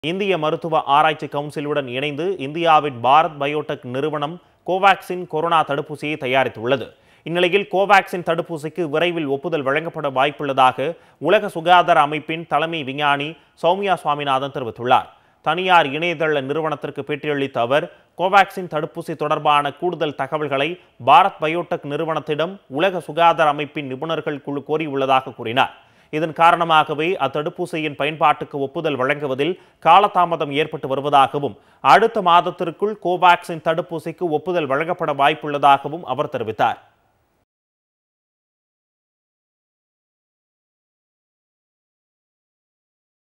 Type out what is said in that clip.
இந்திய மருத்துவ ஆராய்ச்சி கவுன்சிலுடன் இணைந்து இந்தியாவின் பாரத் பயோடெக் நிறுவனம் கோவாக்சின் கொரோனா தடுப்பூசியை தயாரித்துள்ளது இந்நிலையில் கோவாக்சின் தடுப்பூசிக்கு விரைவில் ஒப்புதல் வழங்கப்பட வாய்ப்புள்ளதாக உலக சுகாதார அமைப்பின் தலைமை விஞ்ஞானி சௌமியா சுவாமிநாதன் தெரிவித்துள்ளார் தனியார் இணையதள நிறுவனத்திற்கு பேட்டியளித்த அவர் கோவாக்சின் தடுப்பூசி தொடர்பான கூடுதல் தகவல்களை பாரத் பயோடெக் நிறுவனத்திடம் உலக சுகாதார அமைப்பின் நிபுணர்கள் குழு கோரியுள்ளதாக கூறினார் இதன் காரணமாகவே அத்தடுப்பூசியின் பயன்பாட்டுக்கு ஒப்புதல் வழங்குவதில் காலதாமதம் ஏற்பட்டு வருவதாகவும் அடுத்த மாதத்திற்குள் கோவாக்சின் தடுப்பூசிக்கு ஒப்புதல் வழங்கப்பட வாய்ப்புள்ளதாகவும் அவர் தெரிவித்தார்